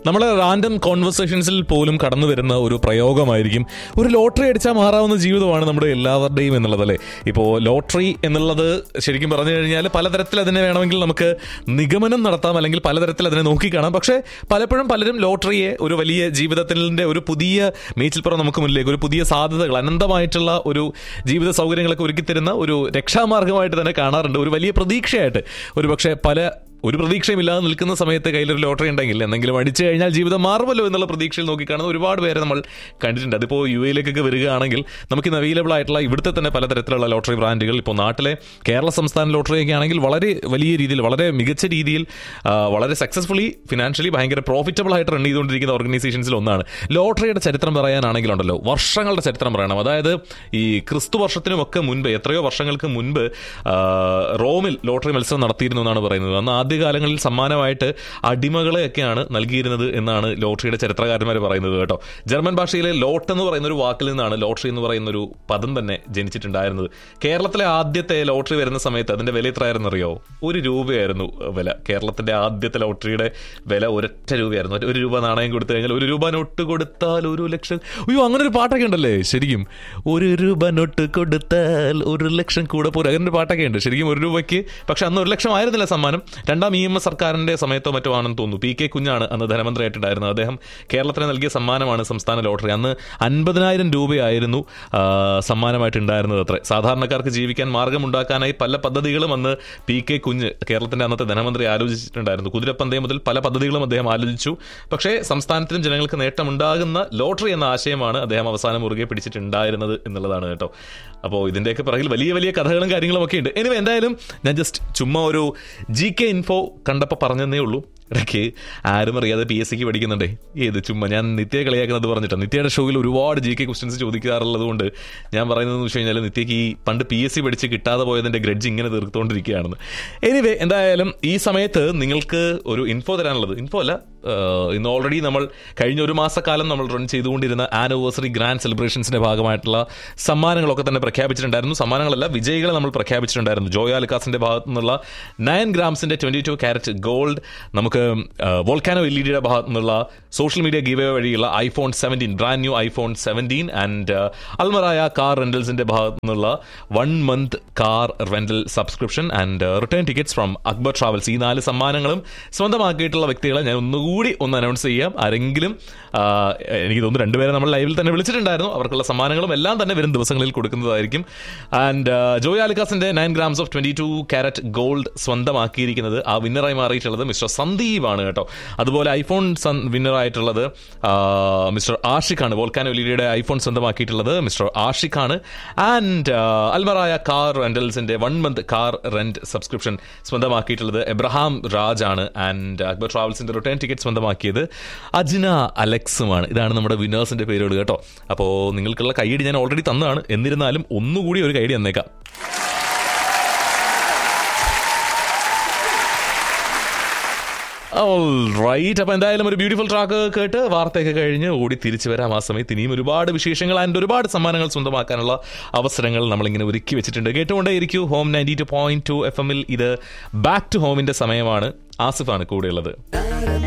നമ്മളെ റാൻഡം കോൺവെർസേഷൻസിൽ പോലും കടന്നു വരുന്ന ഒരു പ്രയോഗമായിരിക്കും ഒരു ലോട്ടറി അടിച്ചാൽ മാറാവുന്ന ജീവിതമാണ് നമ്മുടെ എല്ലാവരുടെയും എന്നുള്ളത് അല്ലേ ഇപ്പോൾ ലോട്ടറി എന്നുള്ളത് ശരിക്കും പറഞ്ഞു കഴിഞ്ഞാൽ പലതരത്തിൽ അതിനെ വേണമെങ്കിൽ നമുക്ക് നിഗമനം നടത്താം അല്ലെങ്കിൽ പലതരത്തിൽ അതിനെ നോക്കിക്കാണാം പക്ഷേ പലപ്പോഴും പലരും ലോട്ടറിയെ ഒരു വലിയ ജീവിതത്തിന്റെ ഒരു പുതിയ മേച്ചിൽപ്പുറം നമുക്ക് മുന്നിലേക്ക് ഒരു പുതിയ സാധ്യതകൾ അനന്തമായിട്ടുള്ള ഒരു ജീവിത സൗകര്യങ്ങളൊക്കെ ഒരുക്കിത്തരുന്ന ഒരു രക്ഷാമാർഗമായിട്ട് തന്നെ കാണാറുണ്ട് ഒരു വലിയ പ്രതീക്ഷയായിട്ട് ഒരു പക്ഷേ പല ഒരു പ്രതീക്ഷയുമില്ലാതെ നിൽക്കുന്ന സമയത്ത് കയ്യിലൊരു ലോട്ടറി ഉണ്ടെങ്കിൽ എന്തെങ്കിലും അടിച്ചു കഴിഞ്ഞാൽ ജീവിതം മാറുമല്ലോ എന്നുള്ള പ്രതീക്ഷയിൽ നോക്കിക്കാണുന്ന ഒരുപാട് പേരെ നമ്മൾ കണ്ടിട്ടുണ്ട് അതിപ്പോൾ യു എയിലേക്കൊക്കെ വരികയാണെങ്കിൽ നമുക്ക് ഇന്ന് അവൈലബിൾ ആയിട്ടുള്ള ഇവിടുത്തെ തന്നെ പലതരത്തിലുള്ള ലോട്ടറി ബ്രാൻഡുകൾ ഇപ്പോൾ നാട്ടിലെ കേരള സംസ്ഥാന ലോട്ടറിയൊക്കെ ആണെങ്കിൽ വളരെ വലിയ രീതിയിൽ വളരെ മികച്ച രീതിയിൽ ആ, വളരെ സക്സസ്ഫുള്ളി ഫിനാൻഷ്യലി ഭയങ്കര പ്രോഫിറ്റബിൾ ആയിട്ട് റൺ ചെയ്തുകൊണ്ടിരിക്കുന്ന ഓർഗനൈസേഷൻസിൽ ഒന്നാണ് ലോട്ടറിയുടെ ചരിത്രം പറയാനാണെങ്കിലുണ്ടല്ലോ വർഷങ്ങളുടെ ചരിത്രം പറയണം അതായത് ഈ ക്രിസ്തു വർഷത്തിനുമൊക്കെ മുൻപ് എത്രയോ വർഷങ്ങൾക്ക് മുൻപ് ആ, റോമിൽ ലോട്ടറി മത്സരം നടത്തിയിരുന്നു എന്നാണ് പറയുന്നത് അന്ന് ആദ്യകാലങ്ങളിൽ സമ്മാനമായിട്ട് അടിമകളെയൊക്കെയാണ് നൽകിയിരുന്നത് എന്നാണ് ലോട്ടറിയുടെ ചരിത്രകാരന്മാർ പറയുന്നത് കേട്ടോ ജർമ്മൻ ഭാഷയിലെ ലോട്ട് എന്ന് പറയുന്ന ഒരു വാക്കിൽ നിന്നാണ് ലോട്ടറി എന്ന് പറയുന്ന ഒരു പദം തന്നെ ജനിച്ചിട്ടുണ്ടായിരുന്നത് കേരളത്തിലെ ആദ്യത്തെ ലോട്ടറി വരുന്ന സമയത്ത് അതിന്റെ വില എത്രയായിരുന്നു അറിയോ ഒരു രൂപയായിരുന്നു വില കേരളത്തിന്റെ ആദ്യത്തെ ലോട്ടറിയുടെ വില ഒരൊറ്റ രൂപയായിരുന്നു ഒരു രൂപ നാണയം കൊടുത്തു കഴിഞ്ഞാൽ ഒരു രൂപ നോട്ട് കൊടുത്താൽ ഒരു ലക്ഷം അയ്യോ അങ്ങനെ ഒരു പാട്ടൊക്കെ ഉണ്ടല്ലേ ശരിക്കും ഒരു രൂപ നോട്ട് കൊടുത്താൽ ഒരു ലക്ഷം കൂടെ പോരും അങ്ങനെ ഒരു പാട്ടൊക്കെ ഉണ്ട് ശരിക്കും ഒരു രൂപയ്ക്ക് പക്ഷെ അന്ന് ഒരു ലക്ഷം ആയിരുന്നില്ല സമ്മാനം രണ്ടാം ഇ എം എസ് സർക്കാരിന്റെ സമയത്തോ മറ്റോ ആണെന്ന് തോന്നുന്നു പി കെ കുഞ്ഞാണ് അന്ന് ധനമന്ത്രിയായിട്ടുണ്ടായിരുന്നത് അദ്ദേഹം കേരളത്തിന് നൽകിയ സമ്മാനമാണ് സംസ്ഥാന ലോട്ടറി അന്ന് അൻപതിനായിരം രൂപയായിരുന്നു ആ, സമ്മാനമായിട്ട് ഉണ്ടായിരുന്നത് അത്ര സാധാരണക്കാർക്ക് ജീവിക്കാൻ മാർഗമുണ്ടാക്കാനായി പല പദ്ധതികളും അന്ന് പി കെ കുഞ്ഞ് കേരളത്തിന്റെ അന്നത്തെ ധനമന്ത്രി ആലോചിച്ചിട്ടുണ്ടായിരുന്നു കുതിരപ്പന്തയം മുതൽ പല പദ്ധതികളും അദ്ദേഹം ആലോചിച്ചു പക്ഷേ സംസ്ഥാനത്തിനും ജനങ്ങൾക്ക് നേട്ടമുണ്ടാകുന്ന ലോട്ടറി എന്ന ആശയമാണ് അദ്ദേഹം അവസാനം മുറുകെ പിടിച്ചിട്ടുണ്ടായിരുന്നത് എന്നുള്ളതാണ് കേട്ടോ അപ്പോൾ ഇതിന്റെയൊക്കെ പിറകിൽ വലിയ വലിയ കഥകളും കാര്യങ്ങളും ഒക്കെ ഉണ്ട് എനിവേ എന്തായാലും ഞാൻ ജസ്റ്റ് ചുമ്മാ ഒരു ജി കെ ഇൻഫോ കണ്ടപ്പോൾ പറഞ്ഞതേ ഉള്ളൂ ഇടയ്ക്ക് ആരും അറിയാതെ പി എസ് സിക്ക് പഠിക്കുന്നുണ്ടേ ഏത് ചുമ്മാ ഞാൻ നിത്യയെ കളിയാക്കുന്നത് പറഞ്ഞിട്ടാണ് നിത്യയുടെ ഷോയിൽ ഒരുപാട് ജി കെ ക്വസ്റ്റ്യൻസ് ചോദിക്കാറുള്ളത് കൊണ്ട് ഞാൻ പറയുന്നത് വെച്ച് കഴിഞ്ഞാൽ നിത്യയ്ക്ക് ഈ പണ്ട് പി എസ് സി പഠിച്ച് കിട്ടാതെ പോയതിന്റെ ഗ്രഡ്ജ് ഇങ്ങനെ തീർത്തുകൊണ്ടിരിക്കുകയാണെന്ന് എനിവേ എന്തായാലും ഈ സമയത്ത് നിങ്ങൾക്ക് ഒരു ഇൻഫോ തരാനുള്ളത് ഇൻഫോ അല്ല ആഹ് ഇന്ന് ഓൾറെഡി നമ്മൾ കഴിഞ്ഞ ഒരു മാസക്കാലം നമ്മൾ റൺ ചെയ്തുകൊണ്ടിരുന്ന ആനിവേഴ്സറി ഗ്രാൻഡ് സെലിബ്രേഷൻസിന്റെ ഭാഗമായിട്ടുള്ള സമ്മാനങ്ങളൊക്കെ തന്നെ പ്രഖ്യാപിച്ചിട്ടുണ്ടായിരുന്നു സമ്മാനങ്ങളല്ല വിജയികളെ നമ്മൾ പ്രഖ്യാപിച്ചിട്ടുണ്ടായിരുന്നു ജോയ അലിക്കാസിന്റെ ഭാഗത്തു നിന്നുള്ള നയൻ ഗ്രാംസിന്റെ ട്വന്റി ടു ക്യാരറ്റ് ഗോൾഡ് നമുക്ക് വോൾക്കാനോ എൽ ഇ ഡിയുടെ ഭാഗത്തു നിന്നുള്ള സോഷ്യൽ മീഡിയ ഗീവേ വഴിയുള്ള iPhone seventeen brand new iPhone seventeen and Almarai car റെന്റൽസിന്റെ ഭാഗത്തു നിന്നുള്ള one month car rental subscription and return tickets from Akbar travels ഈ നാല് സമ്മാനങ്ങളും സ്വന്തമാക്കിയിട്ടുള്ള വ്യക്തികളെ ഞാൻ ഒന്നുകൂടി ഒന്ന് അനൗൺസ് ചെയ്യാം ആരെങ്കിലും ആ, എനിക്ക് തോന്നുന്നു രണ്ടുപേരെ നമ്മൾ ലൈവിൽ തന്നെ വിളിച്ചിട്ടുണ്ടായിരുന്നു അവർക്കുള്ള സമ്മാനങ്ങളും എല്ലാം തന്നെ വരും ദിവസങ്ങളിൽ കൊടുക്കുന്നതായിരിക്കും ആൻഡ് ജോയ് ആലിക്കാസിന്റെ nine grams of twenty two carat gold സ്വന്തമാക്കിയിരിക്കുന്നത് ആ വിന്നറായി മാറിയിട്ടുള്ളത് മിസ്റ്റർ സന്ദീപ് ആണ് കേട്ടോ അതുപോലെ ഐഫോൺ വിന്നറായിട്ടുള്ളത് മിസ്റ്റർ ആഷിഖാണ് വോൾക്കാനോ എലിയുടെ ഐഫോൺ സ്വന്തമാക്കിയിട്ടുള്ളത് മിസ്റ്റർ ആഷിഖാണ് ആൻഡ് അൽമറായ കാർ റെന്റൽസിന്റെ one month car rent subscription സ്വന്തമാക്കിയിട്ടുള്ളത് എബ്രഹാം രാജ് ആണ് ആൻഡ് അക്ബർ ട്രാവൽസിന്റെ റിട്ടേൺ ടിക്കറ്റ് സ്വന്തമാക്കിയത് അജ്ന അലക്സുമാണ് ഇതാണ് നമ്മുടെ വിന്നേഴ്സിന്റെ പേരുകൾ കേട്ടോ അപ്പോൾ നിങ്ങൾക്കുള്ള കൈയടി ഞാൻ ഓൾറെഡി തന്നതാണ് എന്നിരുന്നാലും ഒന്നുകൂടി ഒരു കൈയടി തന്നേക്കാം റൈറ്റ് അപ്പൊ എന്തായാലും ഒരു ബ്യൂട്ടിഫുൾ ട്രാക്ക് കേട്ട് വാർത്തയൊക്കെ കഴിഞ്ഞ് ഓടി തിരിച്ചു വരാം ആ സമയത്ത് ഇനിയും ഒരുപാട് വിശേഷങ്ങൾ ആൻഡ് ഒരുപാട് സമ്മാനങ്ങൾ സ്വന്തമാക്കാനുള്ള അവസരങ്ങൾ നമ്മളിങ്ങനെ ഒരുക്കി വെച്ചിട്ടുണ്ട് കേട്ടുകൊണ്ടേയിരിക്കൂ home ninety two point two F എമ്മിൽ ഇത് ബാക്ക് ടു ഹോമിന്റെ സമയമാണ് ആസിഫാണ് കൂടെയുള്ളത്